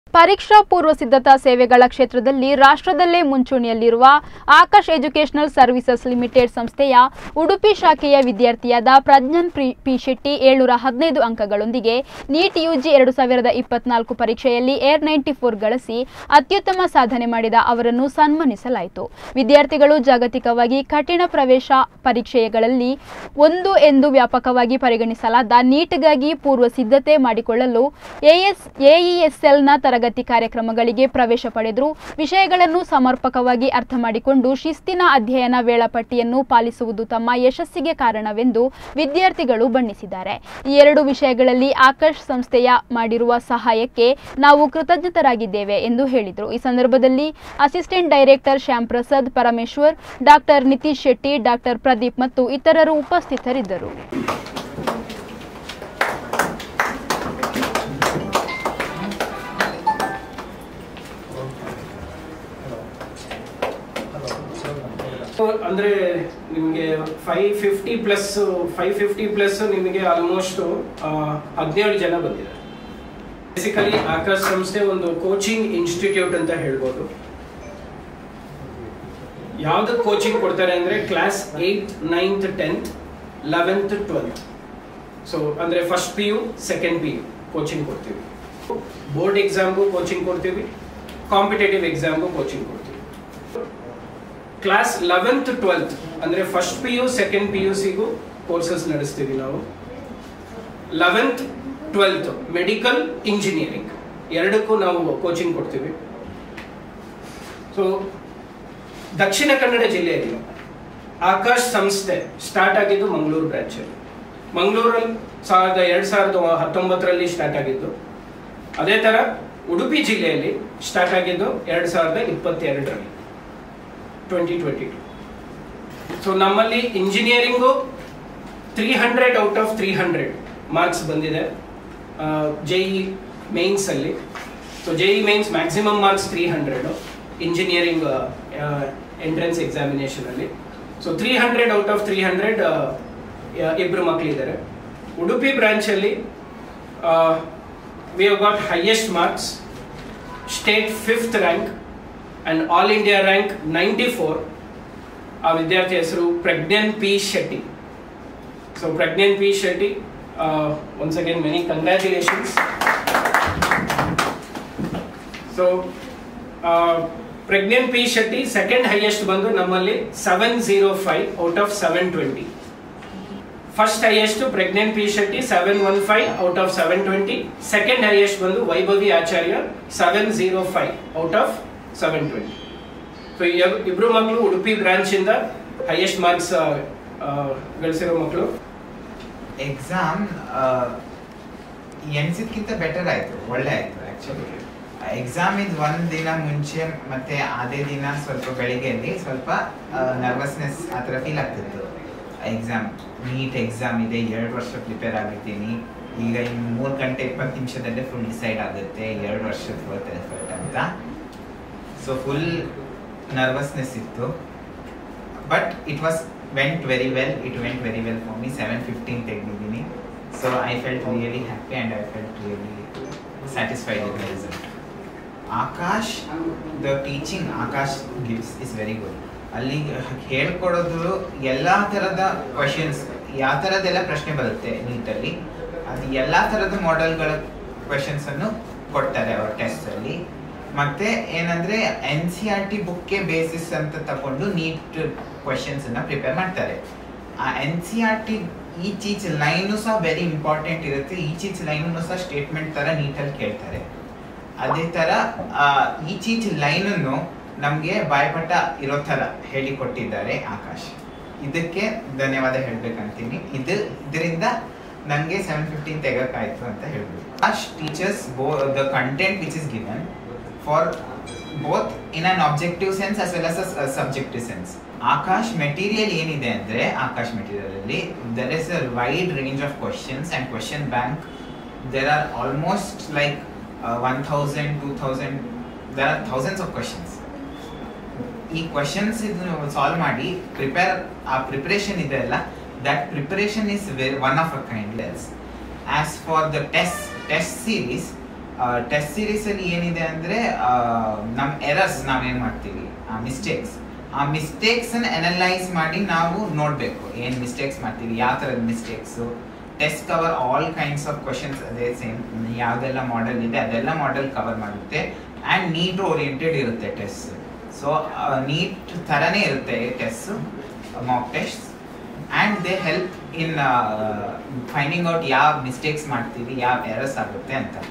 ಪರೀಕ್ಷಾ ಪೂರ್ವ ಸಿದ್ಧತಾ ಸೇವೆಗಳ ಕ್ಷೇತ್ರದಲ್ಲಿ ರಾಷ್ಟ್ರದಲ್ಲೇ ಮುಂಚೂಣಿಯಲ್ಲಿರುವ ಆಕಾಶ್ ಎಜುಕೇಷನಲ್ ಸರ್ವಿಸಸ್ ಲಿಮಿಟೆಡ್ ಸಂಸ್ಥೆಯ ಉಡುಪಿ ಶಾಖೆಯ ವಿದ್ಯಾರ್ಥಿಯಾದ ಪ್ರಜ್ಞನ್ ಪ್ರಿ- ಪಿ ಶೆಟ್ಟಿ ಏಳ್ನೂರ ಹದಿನೈದು ಅಂಕಗಳೊಂದಿಗೆ ನೀಟ್ ಯುಜಿ ಎರಡು ಸಾವಿರದ ಇಪ್ಪತ್ನಾಲ್ಕು ಪರೀಕ್ಷೆಯಲ್ಲಿ ಏರ್ ನೈಂಟಿ ಫೋರ್ ಗಳಿಸಿ ಅತ್ಯುತ್ತಮ ಸಾಧನೆ ಮಾಡಿದ ಅವರನ್ನು ಸನ್ಮಾನಿಸಲಾಯಿತು ವಿದ್ಯಾರ್ಥಿಗಳು ಜಾಗತಿಕವಾಗಿ ಕಠಿಣ ಪ್ರವೇಶ ಪರೀಕ್ಷೆಗಳಲ್ಲಿ ಒಂದು ಎಂದು ವ್ಯಾಪಕವಾಗಿ ಪರಿಗಣಿಸಲಾದ ನೀಟ್ಗಾಗಿ ಪೂರ್ವ ಸಿದ್ಧತೆ ಮಾಡಿಕೊಳ್ಳಲು ಎಎಸ್ ಎಇಎಸ್ಎಲ್ನ ತರಗತಿ ಕಾರ್ಯಕ್ರಮಗಳಿಗೆ ಪ್ರವೇಶ ಪಡೆದರು ವಿಷಯಗಳನ್ನು ಸಮರ್ಪಕವಾಗಿ ಅರ್ಥ ಮಾಡಿಕೊಂಡು ಶಿಸ್ತಿನ ಅಧ್ಯಯನ ವೇಳಾಪಟ್ಟಿಯನ್ನು ಪಾಲಿಸುವುದು ತಮ್ಮ ಯಶಸ್ಸಿಗೆ ಕಾರಣವೆಂದು ವಿದ್ಯಾರ್ಥಿಗಳು ಬಣ್ಣಿಸಿದ್ದಾರೆ ಈ ಎರಡು ವಿಷಯಗಳಲ್ಲಿ ಆಕಾಶ್ ಸಂಸ್ಥೆಯ ಮಾಡಿರುವ ಸಹಾಯಕ್ಕೆ ನಾವು ಕೃತಜ್ಞತರಾಗಿದ್ದೇವೆ ಎಂದು ಹೇಳಿದರು ಈ ಸಂದರ್ಭದಲ್ಲಿ assistant director Shyam Prasad Parameshwar doctor Nitish Shetty doctor Pradeep ಮತ್ತು ಇತರರು ಉಪಸ್ಥಿತರಿದ್ದರು ಅಂದ್ರೆ ನಿಮಗೆ five fifty plus five fifty plus ನಿಮಗೆ ಆಲ್ಮೋಸ್ಟ್ ಹದಿನೇಳು ಜನ ಬಂದಿದ್ದಾರೆ ಬೇಸಿಕಲಿ ಆಕಾಶ್ ಸಂಸ್ಥೆ ಒಂದು ಕೋಚಿಂಗ್ ಇನ್ಸ್ಟಿಟ್ಯೂಟ್ ಅಂತ ಹೇಳ್ಬೋದು ಯಾವ್ದಕ್ಕೆ ಕೋಚಿಂಗ್ ಕೊಡ್ತಾರೆ ಅಂದ್ರೆ class eighth ninth tenth eleventh twelfth so ಅಂದ್ರೆ first P U second P U coaching ಕೊಡ್ತೀವಿ ಬೋರ್ಡ್ ಎಕ್ಸಾಮ್ಗೂ ಕೋಚಿಂಗ್ ಕೊಡ್ತೀವಿ ಕಾಂಪಿಟೇಟಿವ್ ಎಕ್ಸಾಮ್ಗೂ ಕೋಚಿಂಗ್ ಕೊಡ್ತೀವಿ ಕ್ಲಾಸ್ ಲೆವೆಂತ್ ಟ್ವೆಲ್ತ್ ಅಂದ್ರೆ first P U second P U ಸಿಗೂ ಕೋರ್ಸಸ್ ನಡೆಸ್ತೀವಿ ನಾವು ಲೆವೆಂತ್ ಟ್ವೆಲ್ತ್ ಮೆಡಿಕಲ್ ಇಂಜಿನಿಯರಿಂಗ್ ಎರಡಕ್ಕೂ ನಾವು ಕೋಚಿಂಗ್ ಕೊಡ್ತೀವಿ ಸೊ ದಕ್ಷಿಣ ಕನ್ನಡ ಜಿಲ್ಲೆಯಲ್ಲಿ ಆಕಾಶ್ ಸಂಸ್ಥೆ ಸ್ಟಾರ್ಟ್ ಆಗಿದ್ದು ಮಂಗಳೂರು ಬ್ರಾಂಚಲ್ಲಿ ಮಂಗಳೂರಲ್ಲಿ ಸಾವಿರದ ಎರಡ್ ಸಾವಿರದ ಹತ್ತೊಂಬತ್ತರಲ್ಲಿ ಸ್ಟಾರ್ಟ್ ಆಗಿದ್ದು ಅದೇ ತರ ಉಡುಪಿ ಜಿಲ್ಲೆಯಲ್ಲಿ ಸ್ಟಾರ್ಟ್ ಆಗಿದ್ದು ಎರಡ್ ಸಾವಿರದ ಇಪ್ಪತ್ತೆರಡರಲ್ಲಿ ಟ್ವೆಂಟಿ ಟ್ವೆಂಟಿ ಟು ಸೊ ನಮ್ಮಲ್ಲಿ engineering three hundred out of three hundred marks ಬಂದಿದೆ ಜೈ ಮೇನ್ಸ್ ಅಲ್ಲಿ so JEE mains maximum marks three hundred engineering entrance examination ಅಲ್ಲಿ so three hundred out of three hundred ಇಬ್ರು ಮಕ್ಕಳಿದ್ದಾರೆ Udupi branch ಅಲ್ಲಿ we have got highest marks state fifth rank and all India rank ninety four ಆ ವಿದ್ಯಾರ್ಥಿ ಹೆಸರು Prajnan P Shetty so Prajnan P Shetty once again many congratulations so Prajnan P Shetty second highest ಬಂದು ನಮ್ಮಲ್ಲಿ seven zero five out of seven twenty first highest Prajnan P Shetty seven one five out of seven twenty second highest ಬಂದು Vaibhavi Acharya seven zero five out of seven twenty so ಇಬ್ರು ಮಕ್ಕಳು Udupi branch ಇಂದ highest marks ಗಳಿಸಿರೋ ಮಕ್ಕಳು exam ಎನ್ಸಿದ್ಕಿಂತ better ಆಯ್ತು ಒಳ್ಳೆ ಆಯ್ತು actually exam ಇದ್ ಒಂದ್ ದಿನ ಮುಂಚೆ ಮತ್ತೆ ಅದೇ ದಿನ ಸ್ವಲ್ಪ ಬೆಳಿಗ್ಗೆಯಲ್ಲಿ ಸ್ವಲ್ಪ ನರ್ವಸ್ನೆಸ್ ಆ ಥರ ಫೀಲ್ ಆಗ್ತಿತ್ತು ಎಕ್ಸಾಮ್ ನೀಟ್ ಎಕ್ಸಾಮ್ ಇದೆ ಎರಡು ವರ್ಷ ಪ್ರಿಪೇರ್ ಆಗಿರ್ತೀನಿ ಈಗ ಇನ್ನು ಮೂರು ಗಂಟೆ ಇಪ್ಪತ್ತು ನಿಮಿಷದಲ್ಲೇ ಫುಲ್ ಡಿಸೈಡ್ ಆಗುತ್ತೆ ಎರಡು ವರ್ಷದ ವರ್ತ್ ಎಫರ್ಟ್ ಅಂತ ಸೊ ಫುಲ್ ನರ್ವಸ್ನೆಸ್ ಇತ್ತು but it was went very well it went very well for me seven fifteen ತೆಗೆದಿದ್ದೀನಿ so I felt really happy and I felt really satisfied with the result Aakash the teaching Aakash gives is very good ಅಲ್ಲಿ ಹೇಳ್ಕೊಡೋದು ಎಲ್ಲ ಥರದ questions ಯಾವ ಥರದ್ದೆಲ್ಲ ಪ್ರಶ್ನೆ ಬರುತ್ತೆ ನೀಟಲ್ಲಿ ಅದು ಎಲ್ಲ ಥರದ ಮಾಡೆಲ್ಗಳ ಕ್ವಶನ್ಸ್ ಅನ್ನು ಕೊಡ್ತಾರೆ ಅವ್ರ ಟೆಸ್ಟ್ ಅಲ್ಲಿ ಮತ್ತೆ ಏನಂದ್ರೆ ಎನ್ ಸಿ ಆರ್ ಟಿ ಬುಕ್ಗೆ ಬೇಸಿಸ್ ಅಂತ ತಗೊಂಡು ನೀಟ್ ಕ್ವಶನ್ಸ್ ಅನ್ನ ಪ್ರಿಪೇರ್ ಮಾಡ್ತಾರೆ ಆ N C R T each each line ಸಹ ವೆರಿ ಇಂಪಾರ್ಟೆಂಟ್ ಇರುತ್ತೆ ಈಚ್ ಈಚ್ ಲೈನು ಸಹ ಸ್ಟೇಟ್ಮೆಂಟ್ ತರ ನೀಟಲ್ಲಿ ಕೇಳ್ತಾರೆ ಅದೇ ತರ ಈಚ್ ಈಚ್ ಲೈನನ್ನು ನಮ್ಗೆ ಬಾಯ್ಪಟ ಇರೋ ತರ ಹೇಳಿಕೊಟ್ಟಿದ್ದಾರೆ ಆಕಾಶ್ ಇದಕ್ಕೆ ಧನ್ಯವಾದ ಹೇಳ್ಬೇಕಂತೀನಿ ಇದು ಇದರಿಂದ ನಂಗೆ ಸೆವೆನ್ ಫಿಫ್ಟೀನ್ ತೆಗಕ್ಕಾಯ್ತು ಅಂತ ಹೇಳ್ಬೋದು ಆಶ್ ಟೀಚರ್ಸ್ ಬೋ the content which is given for both in an objective sense as well as a subjective sense Aakash material ಏನಿದೆ ಅಂದ್ರೆ ಆಕಾಶ್ ಮೆಟೀರಿಯಲ್ ಅಲ್ಲಿ there is a wide range of questions and question bank there are almost like one thousand two thousand there are thousands of questions ಈ questions ಇದನ್ನು solve ಮಾಡಿ prepare ಆ preparation ಇದೆ ಅಲ್ಲ that preparation is one of a kind else as for the test test series test series ಅಲ್ಲಿ ಏನಿದೆ ಅಂದ್ರೆ ಆ, ನಮ್ ಎರರ್ಸ್ ನಾವೇನ್ ಮಾಡ್ತೀವಿ ಆ ಮಿಸ್ಟೇಕ್ಸ್ ಆ ಮಿಸ್ಟೇಕ್ಸ್ ಅನಲೈಸ್ ಮಾಡಿ ನಾವು ನೋಡ್ಬೇಕು ಏನ್ ಮಿಸ್ಟೇಕ್ಸ್ ಮಾಡ್ತೀವಿ ಯಾವ ತರದ mistakes test cover all kinds of questions ಅದೇ ಸೇಮ್ ಯಾವ್ದೆಲ್ಲ ಮಾಡೆಲ್ ಇದೆ ಅದೆಲ್ಲ ಮಾಡೆಲ್ ಕವರ್ ಮಾಡುತ್ತೆ ಅಂಡ್ ನೀಟ್ ಓರಿಯೆಂಟೆಡ್ ಇರುತ್ತೆ ಟೆಸ್ಟ್ ಸೊ ನೀಟ್ ಥರನೇ ಇರುತ್ತೆ test mock test and they help in finding out ಯಾವ ಮಿಸ್ಟೇಕ್ಸ್ ಮಾಡ್ತೀವಿ ಯಾವ ಎರರ್ಸ್ ಆಗುತ್ತೆ ಅಂತ